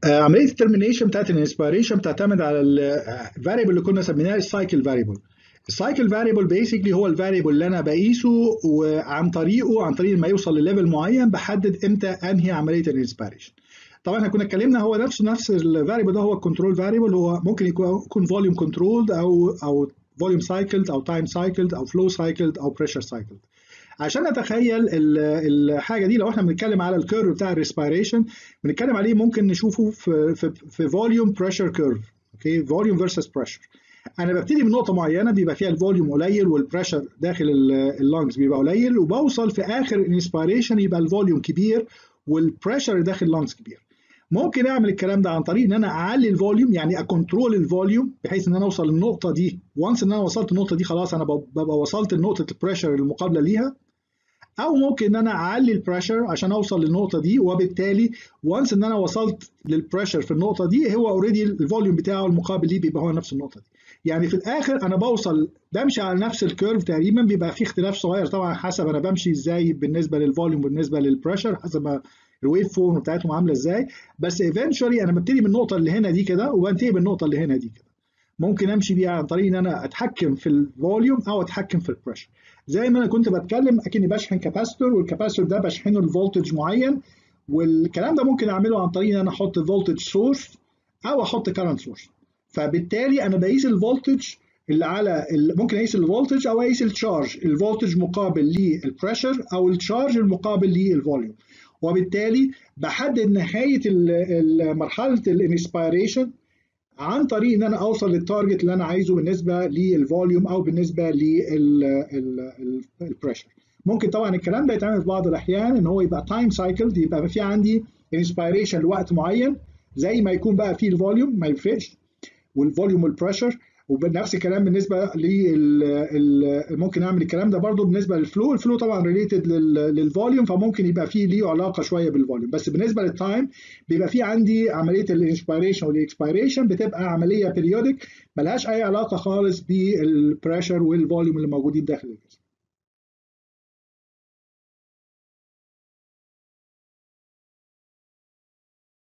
عمليه الترمينيشن بتاعت الانسبيريشن بتعتمد على الفاريبل اللي كنا سميناه السايكل فاريبل السايكل فاريبل بيسكلي هو الفاريبل اللي انا بقيسه وعن طريقه عن طريق ما يوصل لليفل معين بحدد امتى انهي عمليه الانسبيريشن طبعا احنا كنا اتكلمنا هو نفس نفس الفاريبل ده هو الكنترول فاريبل هو ممكن يكون فوليوم كنترولد او او فوليوم سايكلد او تايم سايكلد او فلو سايكلد او بريشر سايكلد عشان نتخيل الحاجه دي لو احنا بنتكلم على الكيرف بتاع الريسبيريشن بنتكلم عليه ممكن نشوفه في في في فوليوم بريشر كيرف اوكي فوليوم فيرسس بريشر انا ببتدي من نقطه معينه بيبقى فيها الفوليوم قليل والبريشر داخل اللانجز بيبقى قليل وبوصل في اخر الانسبيريشن يبقى الفوليوم كبير والبريشر داخل اللانجز كبير ممكن اعمل الكلام ده عن طريق ان انا اعلي الفوليوم يعني اكونترول الفوليوم بحيث ان انا اوصل للنقطه دي وانس ان انا وصلت النقطه دي خلاص انا ببقى وصلت لنقطه البريشر المقابله ليها او ممكن ان انا اعلي البريشر عشان اوصل للنقطه دي وبالتالي وانس ان انا وصلت للبريشر في النقطه دي هو اوريدي الفوليوم بتاعه المقابل ليه بيبقى هو نفس النقطه دي يعني في الاخر انا بوصل بمشي على نفس الكيرف تقريبا بيبقى في اختلاف صغير طبعا حسب انا بمشي ازاي بالنسبه للفوليوم بالنسبه للبريشر حسب ما الويف فورم بتاعتهم عامله ازاي بس ايفينشولي انا ببتدي من النقطه اللي هنا دي كده وبنتهي بالنقطه اللي هنا دي كده ممكن امشي بيها عن طريق ان انا اتحكم في الفوليوم او اتحكم في البريشر زي ما انا كنت بتكلم اكني بشحن كاباستور والكاباستور ده بشحنه لفولتج معين والكلام ده ممكن اعمله عن طريق ان انا احط فولتج سورس او احط كارنت سورس فبالتالي انا بقيس الفولتج اللي على ممكن اقيس الفولتج او اقيس التشارج الفولتج مقابل للبريشر او التشارج المقابل للفوليوم وبالتالي بحدد نهايه مرحله الانسبيريشن عن طريق ان انا اوصل للتارجت اللي انا عايزه بالنسبه للفوليوم او بالنسبه للبريشر ممكن طبعا الكلام ده يتعمل في بعض الاحيان ان هو يبقى تايم سايكل يبقى في عندي انسبيريشن لوقت معين زي ما يكون بقى في الفوليوم ما يفرقش والفوليوم والبريشر ونفس الكلام بالنسبه لل ممكن اعمل الكلام ده برضو بالنسبه للفلو الفلو طبعا ريليتد للفوليوم فممكن يبقى فيه ليه علاقه شويه بالفوليوم بس بالنسبه للتايم بيبقى في عندي عمليه الانسبيريشن والاكسبيريشن بتبقى عمليه بيريودك ملهاش اي علاقه خالص بالبريشر والفوليوم اللي موجودين داخل الجسم